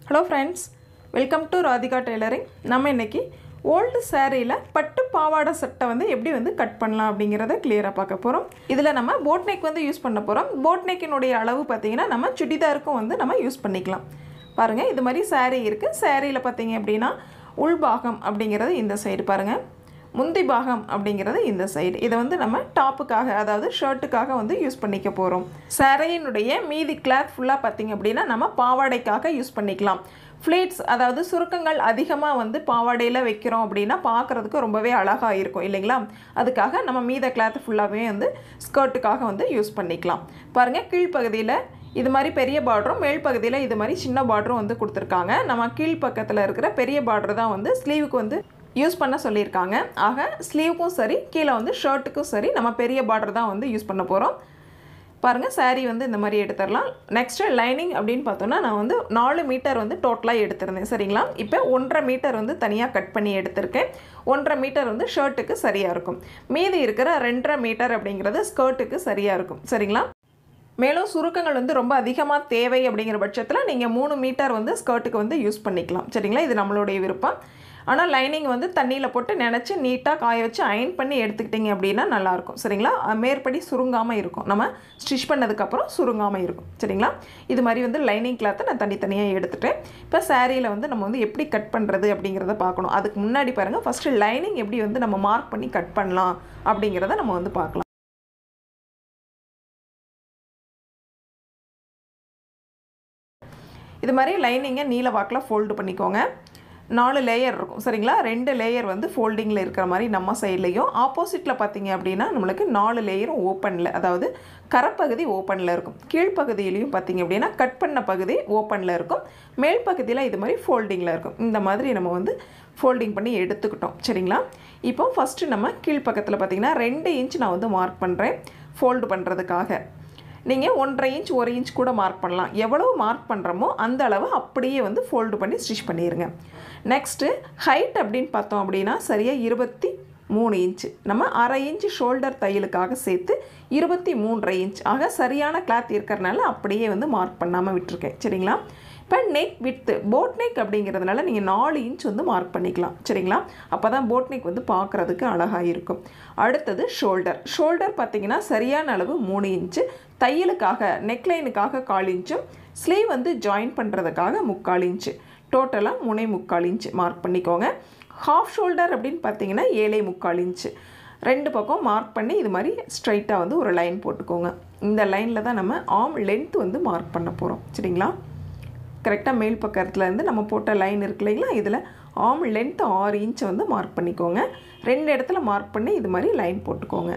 hello friends welcome to Radhika tailoring நம்ம இன்னைக்கு old சாரியில் பட்டு பாவாடை சட்டை வந்து எப்படி வந்து கட் பண்ணலாம் அப்படிங்கிறத கிளியராக பார்க்க போகிறோம் இதில் நம்ம போட் நெக் வந்து யூஸ் பண்ண போகிறோம் போட் நெக்கினுடைய அளவு பார்த்திங்கன்னா நம்ம சுடிதாருக்கும் வந்து நம்ம யூஸ் பண்ணிக்கலாம் பாருங்கள் இது மாதிரி saree இருக்குது சாரியில் பார்த்தீங்க அப்படின்னா உள்பாகம் அப்படிங்கிறது இந்த சைடு பாருங்கள் முந்தி பாகம் அப்படிங்கிறது இந்த சைடு இதை வந்து நம்ம டாப்புக்காக அதாவது ஷர்ட்டுக்காக வந்து யூஸ் பண்ணிக்க போகிறோம் சாரையினுடைய மீதி கிளாத் ஃபுல்லாக பார்த்தீங்க அப்படின்னா நம்ம பாவாடைக்காக யூஸ் பண்ணிக்கலாம் ஃப்ளீட்ஸ் அதாவது சுருக்கங்கள் அதிகமாக வந்து பாவாடையில் வைக்கிறோம் அப்படின்னா பார்க்குறதுக்கு ரொம்பவே அழகாக இருக்கும் இல்லைங்களா அதுக்காக நம்ம மீத கிளாத் ஃபுல்லாகவே வந்து ஸ்கர்ட்டுக்காக வந்து யூஸ் பண்ணிக்கலாம் பாருங்கள் கீழ்ப்பகுதியில் இது மாதிரி பெரிய பார்டரும் மேல் பகுதியில் இது மாதிரி சின்ன பார்டரும் வந்து கொடுத்துருக்காங்க நம்ம கீழ் பக்கத்தில் இருக்கிற பெரிய பார்டர் தான் வந்து ஸ்லீவுக்கு வந்து யூஸ் பண்ண சொல்லியிருக்காங்க ஆக ஸ்லீவுக்கும் சரி கீழே வந்து ஷர்ட்டுக்கும் சரி நம்ம பெரிய பார்டர் தான் வந்து யூஸ் பண்ண போகிறோம் பாருங்கள் saree வந்து இந்த மாதிரி எடுத்துடலாம் நெக்ஸ்ட்டு லைனிங் அப்படின்னு பார்த்தோன்னா நான் வந்து நாலு மீட்டர் வந்து டோட்டலாக எடுத்திருந்தேன் சரிங்களா இப்போ ஒன்றரை மீட்டர் வந்து தனியாக கட் பண்ணி எடுத்திருக்கேன் ஒன்றரை மீட்டர் வந்து ஷர்ட்டுக்கு சரியாக இருக்கும் மீதி இருக்கிற ரெண்டரை மீட்டர் அப்படிங்கிறது ஸ்கர்ட்டுக்கு சரியாக இருக்கும் சரிங்களா மேலும் சுருக்கங்கள் வந்து ரொம்ப அதிகமாக தேவை அப்படிங்கிற பட்சத்தில் நீங்கள் மூணு மீட்டர் வந்து ஸ்கர்ட்டுக்கு வந்து யூஸ் பண்ணிக்கலாம் சரிங்களா இது நம்மளுடைய விருப்பம் ஆனால் லைனிங் வந்து தண்ணியில் போட்டு நினச்சி நீட்டாக காய வச்சு அயன் பண்ணி எடுத்துக்கிட்டிங்க அப்படின்னா நல்லாயிருக்கும் சரிங்களா அஹ் மேற்படி சுருங்காமல் இருக்கும் நம்ம ஸ்டிச் பண்ணதுக்கப்புறம் சுருங்காமல் இருக்கும் சரிங்களா இது மாதிரி வந்து லைனிங் கிளாத்தை நான் தனித்தனியாக எடுத்துட்டேன் இப்போ சாரியில் வந்து நம்ம வந்து எப்படி கட் பண்ணுறது அப்படிங்கிறத பார்க்கணும் அதுக்கு முன்னாடி பாருங்கள் ஃபஸ்ட்டு லைனிங் எப்படி வந்து நம்ம மார்க் பண்ணி கட் பண்ணலாம் அப்படிங்கிறத நம்ம வந்து பார்க்கலாம் இது மாதிரி லைனிங்கை நீல வாக்கில் ஃபோல்டு பண்ணிக்கோங்க நாலு லேயர் இருக்கும் சரிங்களா ரெண்டு லேயர் வந்து ஃபோல்டிங்கில் இருக்கிற மாதிரி நம்ம சைட்லேயும் ஆப்போசிட்டில் பார்த்தீங்க அப்படின்னா நம்மளுக்கு நாலு லேயரும் ஓப்பனில் அதாவது கரப்பகுதி ஓப்பனில் இருக்கும் கீழ்ப்பகுதியிலையும் பார்த்தீங்க அப்படின்னா கட் பண்ண பகுதி ஓப்பனில் இருக்கும் மேல் பகுதியில் இது மாதிரி ஃபோல்டிங்கில் இருக்கும் இந்த மாதிரி நம்ம வந்து ஃபோல்டிங் பண்ணி எடுத்துக்கிட்டோம் சரிங்களா இப்போ ஃபஸ்ட்டு நம்ம கீழ்ப்பக்கத்தில் பார்த்தீங்கன்னா ரெண்டு இன்ச் நான் வந்து மார்க் பண்ணுறேன் ஃபோல்டு பண்ணுறதுக்காக நீங்கள் ஒன்றரை இன்ச் ஒரு இன்ச் கூட மார்க் பண்ணலாம் எவ்வளவு மார்க் பண்ணுறோமோ அந்த அளவு அப்படியே வந்து ஃபோல்டு பண்ணி ஸ்டிச் பண்ணிடுங்க நெக்ஸ்ட்டு ஹைட் அப்படின்னு பார்த்தோம் அப்படின்னா சரியாக இருபத்தி மூணு இன்ச்சு நம்ம அரை இன்ச் ஷோல்டர் தையலுக்காக சேர்த்து இருபத்தி மூன்றரை இன்ச் ஆக சரியான கிளாத் இருக்கிறனால அப்படியே வந்து மார்க் பண்ணாமல் விட்டுருக்கேன் சரிங்களா இப்போ நெக் வித்து போட் நெக் அப்படிங்கிறதுனால நீங்கள் நாலு இன்ச் வந்து மார்க் பண்ணிக்கலாம் சரிங்களா அப்போ தான் போட் நெக் வந்து பார்க்குறதுக்கு அழகாக இருக்கும் அடுத்தது ஷோல்டர் ஷோல்டர் பார்த்தீங்கன்னா சரியான அளவு மூணு இன்ச்சு தையலுக்காக நெக்லைனுக்காக கால் இன்ச்சும் ஸ்லீவ் வந்து ஜாயின் பண்ணுறதுக்காக முக்கால் இன்ச்சு டோட்டலாக முனை முக்கால் இன்ச்சு மார்க் பண்ணிக்கோங்க ஹாஃப் ஷோல்டர் அப்படின்னு பார்த்தீங்கன்னா ஏழை முக்கால் இன்ச்சு ரெண்டு பக்கம் மார்க் பண்ணி இது மாதிரி ஸ்ட்ரைட்டாக வந்து ஒரு லைன் போட்டுக்கோங்க இந்த லைனில் தான் நம்ம ஆம் லென்த் வந்து மார்க் பண்ண போகிறோம் சரிங்களா கரெக்டாக மேல் பக்கத்துலேருந்து நம்ம போட்ட லைன் இருக்கு இல்லைங்களா இதில் ஆம் லென்த் ஆறு இன்ச்சை வந்து மார்க் பண்ணிக்கோங்க ரெண்டு இடத்துல மார்க் பண்ணி இது மாதிரி லைன் போட்டுக்கோங்க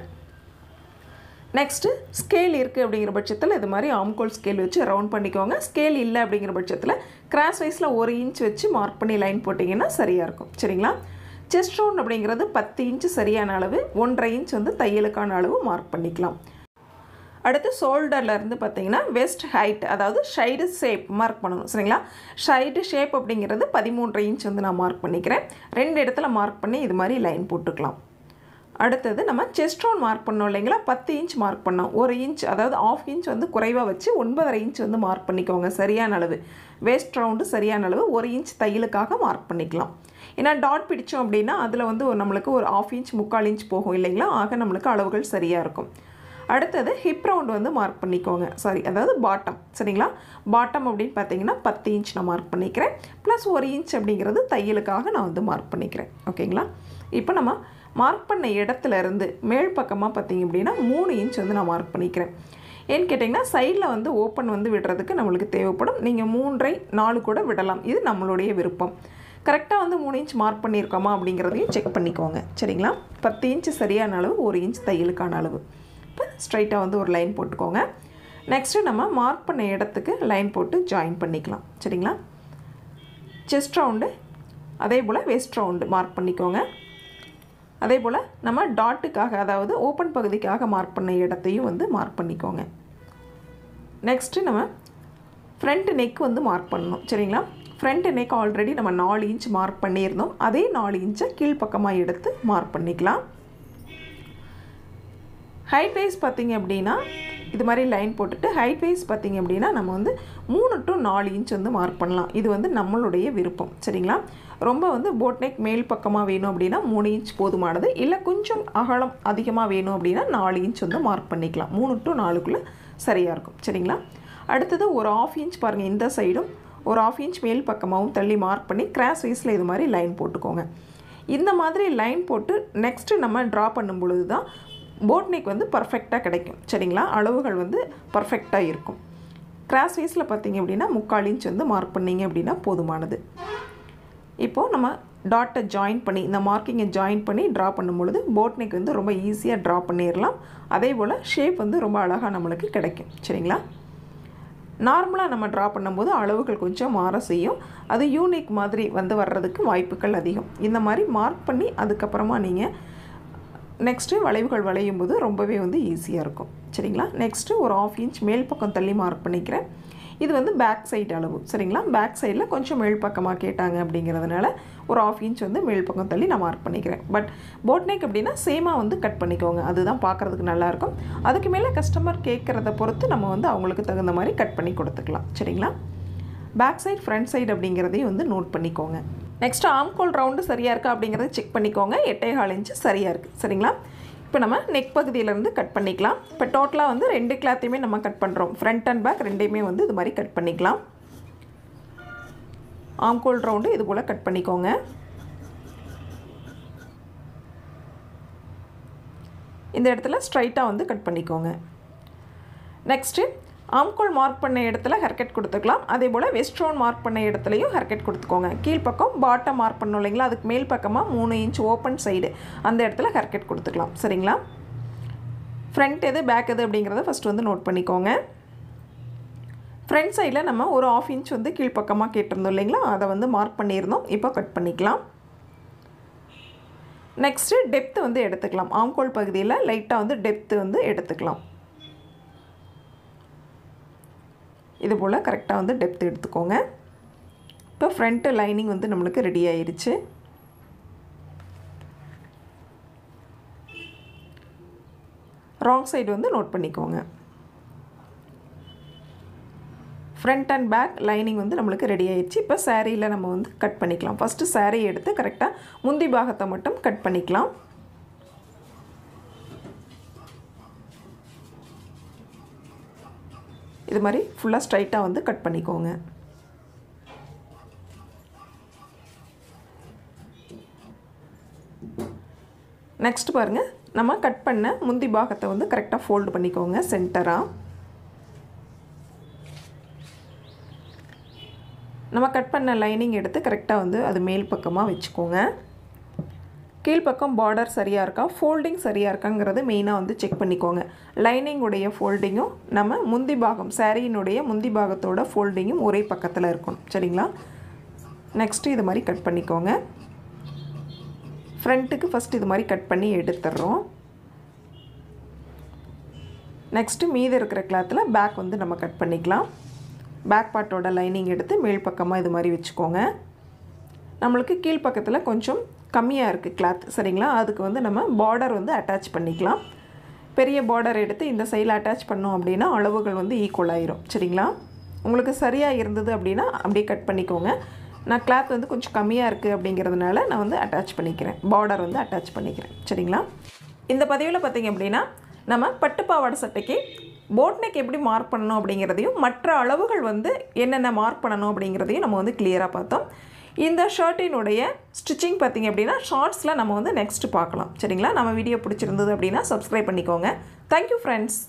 நெக்ஸ்ட்டு ஸ்கேல் இருக்குது அப்படிங்கிற பட்சத்தில் இது மாதிரி ஆம்கோல் ஸ்கேல் வச்சு ரவுண்ட் பண்ணிக்கோங்க ஸ்கேல் இல்லை அப்படிங்கிற பட்சத்தில் கிராஸ் வைஸில் ஒரு இன்ச் வச்சு மார்க் பண்ணி லைன் போட்டிங்கன்னா சரியாக இருக்கும் சரிங்களா செஸ்ட் ரவுண்ட் அப்படிங்கிறது பத்து இன்ச்சு சரியான அளவு ஒன்றரை இன்ச் வந்து தையலுக்கான அளவு மார்க் பண்ணிக்கலாம் அடுத்து ஷோல்டரில் இருந்து பார்த்தீங்கன்னா வெஸ்ட் ஹைட் அதாவது ஷைடு ஷேப் மார்க் பண்ணணும் சரிங்களா ஷைடு ஷேப் அப்படிங்கிறது பதிமூன்றரை இன்ச் வந்து நான் மார்க் பண்ணிக்கிறேன் ரெண்டு இடத்துல மார்க் பண்ணி இது மாதிரி லைன் போட்டுக்கலாம் அடுத்தது நம்ம செஸ்ட் ரவுண்ட் மார்க் பண்ணோம் இல்லைங்களா பத்து இன்ச் மார்க் பண்ணோம் ஒரு இன்ச் அதாவது ஆஃப் இன்ச் வந்து குறைவாக வச்சு ஒன்பதரை இன்ச் வந்து மார்க் பண்ணிக்கோங்க சரியான அளவு வேஸ்ட் ரவுண்டு சரியான அளவு ஒரு இன்ச் தையலுக்காக மார்க் பண்ணிக்கலாம் ஏன்னா டாட் பிடிச்சோம் அப்படின்னா அதில் வந்து ஒரு நம்மளுக்கு ஒரு ஆஃப் இன்ச் முக்கால் இன்ச் போகும் இல்லைங்களா ஆக நம்மளுக்கு அளவுகள் சரியாக இருக்கும் அடுத்தது ஹிப் ரவுண்ட் வந்து மார்க் பண்ணிக்கோங்க சாரி அதாவது பாட்டம் சரிங்களா பாட்டம் அப்படின்னு பார்த்தீங்கன்னா பத்து இன்ச் நான் மார்க் பண்ணிக்கிறேன் ப்ளஸ் ஒரு இன்ச் அப்படிங்கிறது தையலுக்காக நான் வந்து மார்க் பண்ணிக்கிறேன் ஓகேங்களா இப்போ நம்ம மார்க் பண்ண இடத்துல இருந்து மேல் பக்கமாக பார்த்தீங்க அப்படின்னா மூணு இன்ச் வந்து நான் மார்க் பண்ணிக்கிறேன் ஏன்னு கேட்டிங்கன்னா சைடில் வந்து ஓப்பன் வந்து விடுறதுக்கு நம்மளுக்கு தேவைப்படும் நீங்கள் மூன்றை நாலு கூட விடலாம் இது நம்மளுடைய விருப்பம் கரெக்டாக வந்து மூணு இன்ச் மார்க் பண்ணியிருக்கோமா அப்படிங்கிறதையும் செக் பண்ணிக்கோங்க சரிங்களா பத்து இன்ச் சரியான அளவு ஒரு இன்ச் தையலுக்கான அளவு இப்போ ஸ்ட்ரைட்டாக வந்து ஒரு லைன் போட்டுக்கோங்க நெக்ஸ்ட்டு நம்ம மார்க் பண்ண இடத்துக்கு லைன் போட்டு ஜாயின் பண்ணிக்கலாம் சரிங்களா செஸ்ட் ரவுண்டு அதே போல் வெஸ்ட் ரவுண்டு மார்க் பண்ணிக்கோங்க அதே போல் நம்ம டாட்டுக்காக அதாவது ஓப்பன் பகுதிக்காக மார்க் பண்ண இடத்தையும் வந்து மார்க் பண்ணிக்கோங்க நெக்ஸ்ட்டு நம்ம ஃப்ரண்ட் நெக் வந்து மார்க் பண்ணணும் சரிங்களா ஃப்ரண்ட் நெக் ஆல்ரெடி நம்ம நாலு இன்ச் மார்க் பண்ணியிருந்தோம் அதே நாலு இன்ச்சை கீழ்ப்பக்கமாக எடுத்து மார்க் பண்ணிக்கலாம் ஹைட் வைஸ் பார்த்தீங்க அப்படின்னா இது மாதிரி லைன் போட்டுட்டு ஹைட் வைஸ் பார்த்திங்க அப்படின்னா நம்ம வந்து மூணு டு நாலு இன்ச் வந்து மார்க் பண்ணலாம் இது வந்து நம்மளுடைய விருப்பம் சரிங்களா ரொம்ப வந்து போட் நெக் மேல் பக்கமாக வேணும் அப்படின்னா மூணு இன்ச் போதுமானது இல்லை கொஞ்சம் அகலம் அதிகமாக வேணும் அப்படின்னா நாலு இன்ச் வந்து மார்க் பண்ணிக்கலாம் மூணு டு நாலுக்குள்ளே சரியாக இருக்கும் சரிங்களா அடுத்தது ஒரு ஆஃப் இன்ச் பாருங்கள் இந்த சைடும் ஒரு ஆஃப் இன்ச் மேல் பக்கமாகவும் தள்ளி மார்க் பண்ணி கிராஸ் வைஸில் இது மாதிரி லைன் போட்டுக்கோங்க இந்த மாதிரி லைன் போட்டு நெக்ஸ்ட்டு நம்ம ட்ரா பண்ணும் பொழுது தான் போட் நெக் வந்து பர்ஃபெக்டாக கிடைக்கும் சரிங்களா அளவுகள் வந்து பர்ஃபெக்டாக இருக்கும் கிராஸ் வைஸில் பார்த்தீங்க அப்படின்னா முக்கால் இன்ச் வந்து மார்க் பண்ணிங்க அப்படின்னா போதுமானது இப்போது நம்ம டாட்டை ஜாயின் பண்ணி இந்த மார்க்கிங்கை ஜாயின் பண்ணி ட்ரா பண்ணும் பொழுது போட் நெக் வந்து ரொம்ப ஈஸியாக ட்ரா பண்ணிடலாம் அதே போல் ஷேப் வந்து ரொம்ப அழகாக நம்மளுக்கு கிடைக்கும் சரிங்களா நார்மலாக நம்ம ட்ரா பண்ணும்போது அளவுகள் கொஞ்சம் மாற செய்யும் அது யூனிக் மாதிரி வந்து வர்றதுக்கு வாய்ப்புகள் அதிகம் இந்த மாதிரி மார்க் பண்ணி அதுக்கப்புறமா நீங்கள் நெக்ஸ்ட்டு வளைவுகள் வளையும் போது ரொம்பவே வந்து ஈஸியாக இருக்கும் சரிங்களா நெக்ஸ்ட்டு ஒரு ஆஃப் இன்ச் மேல் பக்கம் தள்ளி மார்க் பண்ணிக்கிறேன் இது வந்து பேக் சைடு அளவு சரிங்களா பேக் சைடில் கொஞ்சம் மேல் பக்கமாக கேட்டாங்க அப்படிங்கிறதுனால ஒரு ஆஃப் இன்ச் வந்து மேல் பக்கம் தள்ளி நான் மார்க் பண்ணிக்கிறேன் பட் போட் நெக் அப்படின்னா சேமாக வந்து கட் பண்ணிக்கோங்க அதுதான் பார்க்குறதுக்கு நல்லாயிருக்கும் அதுக்கு மேலே கஸ்டமர் கேட்குறத பொறுத்து நம்ம வந்து அவங்களுக்கு தகுந்த மாதிரி கட் பண்ணி கொடுத்துக்கலாம் சரிங்களா பேக் சைடு ஃப்ரண்ட் சைடு அப்படிங்கிறதையும் வந்து நோட் பண்ணிக்கோங்க நெக்ஸ்ட்டு ஆம்கோல் ரவுண்டு சரியாக இருக்கா அப்படிங்கிறத செக் பண்ணிக்கோங்க எட்டே கால் இன்ச்சு சரியாக இருக்குது சரிங்களா இப்போ நம்ம நெக் பகுதியிலேருந்து கட் பண்ணிக்கலாம் இப்போ டோட்டலாக வந்து ரெண்டு கிளாத்தையுமே நம்ம கட் பண்ணுறோம் ஃப்ரண்ட் அண்ட் பேக் ரெண்டையுமே வந்து இது மாதிரி கட் பண்ணிக்கலாம் ஆம்கோல் ரவுண்டு இது போல் கட் பண்ணிக்கோங்க இந்த இடத்துல ஸ்ட்ரைட்டாக வந்து கட் பண்ணிக்கோங்க நெக்ஸ்ட்டு ஆம்கோல் மார்க் பண்ண இடத்துல ஹெர்கட் கொடுத்துக்கலாம் அதே போல் வெஸ்ட்ரோன் மார்க் பண்ண இடத்துலையும் ஹெர்கட் கொடுத்துக்கோங்க கீழ்ப்பக்கம் பாட்டம் மார்க் பண்ணோம் இல்லைங்களா அதுக்கு மேல் பக்கமாக மூணு இன்ச் ஓப்பன் சைடு அந்த இடத்துல ஹெர்கட் கொடுத்துக்கலாம் சரிங்களா ஃப்ரண்ட் எது பேக் எது அப்படிங்கிறத ஃபஸ்ட் வந்து நோட் பண்ணிக்கோங்க ஃப்ரண்ட் சைடில் நம்ம ஒரு ஆஃப் இன்ச் வந்து கீழ்ப்பக்கமாக கேட்டிருந்தோம் இல்லைங்களா அதை வந்து மார்க் பண்ணியிருந்தோம் இப்போ கட் பண்ணிக்கலாம் நெக்ஸ்ட்டு டெப்த்து வந்து எடுத்துக்கலாம் ஆம்கோல் பகுதியில் லைட்டாக வந்து டெப்த்து வந்து எடுத்துக்கலாம் இது போல் கரெக்டாக வந்து டெப்த் எடுத்துக்கோங்க இப்போ ஃப்ரண்ட்டு லைனிங் வந்து நம்மளுக்கு ரெடி ஆயிருச்சு ராங் சைடு வந்து நோட் பண்ணிக்கோங்க ஃப்ரண்ட் அண்ட் பேக் லைனிங் வந்து நம்மளுக்கு ரெடி ஆயிடுச்சு இப்போ சாரியில் நம்ம வந்து கட் பண்ணிக்கலாம் ஃபஸ்ட்டு சாரீ எடுத்து கரெக்டாக முந்தி பாகத்தை மட்டும் கட் பண்ணிக்கலாம் இது மாதிரி ஃபுல்லாக ஸ்ட்ரைட்டாக வந்து கட் பண்ணிக்கோங்க நெக்ஸ்ட் பாருங்கள் நம்ம கட் பண்ண முந்தி பாகத்தை வந்து கரெக்டாக ஃபோல்டு பண்ணிக்கோங்க சென்டராக நம்ம கட் பண்ண லைனிங் எடுத்து கரெக்டாக வந்து அது மேல் பக்கமாக வச்சுக்கோங்க கீழ்ப்பக்கம் பார்டர் சரியாக இருக்கா ஃபோல்டிங் சரியாக இருக்காங்கிறது மெயினாக வந்து செக் பண்ணிக்கோங்க லைனிங் உடைய ஃபோல்டிங்கும் நம்ம முந்தி பாகம் சாரியினுடைய முந்தி பாகத்தோட ஃபோல்டிங்கும் ஒரே பக்கத்தில் இருக்கணும் சரிங்களா நெக்ஸ்ட்டு இது மாதிரி கட் பண்ணிக்கோங்க ஃப்ரண்ட்டுக்கு ஃபஸ்ட் இது மாதிரி கட் பண்ணி எடுத்துடுறோம் நெக்ஸ்ட்டு மீதி இருக்கிற கிளாத்தில் பேக் வந்து நம்ம கட் பண்ணிக்கலாம் பேக் பார்ட்டோட லைனிங் எடுத்து மேல் பக்கமாக இது மாதிரி வச்சுக்கோங்க நம்மளுக்கு கீழ்ப்பக்கத்தில் கொஞ்சம் கம்மியாக இருக்குது கிளாத் சரிங்களா அதுக்கு வந்து நம்ம பார்டர் வந்து அட்டாச் பண்ணிக்கலாம் பெரிய பார்டர் எடுத்து இந்த சைடில் அட்டாச் பண்ணோம் அப்படின்னா அளவுகள் வந்து ஈக்குவல் ஆயிரும் சரிங்களா உங்களுக்கு சரியாக இருந்தது அப்படின்னா அப்படியே கட் பண்ணிக்கோங்க நான் கிளாத் வந்து கொஞ்சம் கம்மியாக இருக்குது அப்படிங்கிறதுனால நான் வந்து அட்டாச் பண்ணிக்கிறேன் பார்டர் வந்து அட்டாச் பண்ணிக்கிறேன் சரிங்களா இந்த பதிவில் பார்த்திங்க அப்படின்னா நம்ம பட்டு பாவாடை சட்டைக்கு போட் நெக் எப்படி மார்க் பண்ணணும் அப்படிங்கிறதையும் மற்ற அளவுகள் வந்து என்னென்ன மார்க் பண்ணணும் அப்படிங்கிறதையும் நம்ம வந்து கிளியராக பார்த்தோம் இந்த ஷர்ட்டினுடைய ஸ்டிச்சிங் பார்த்திங்க அப்படின்னா ஷார்ட்ஸில் நம்ம வந்து நெக்ஸ்ட்டு பார்க்கலாம் சரிங்களா நம்ம வீடியோ பிடிச்சிருந்தது அப்படின்னா சப்ஸ்கிரைப் பண்ணிக்கோங்க தேங்க்யூ ஃப்ரெண்ட்ஸ்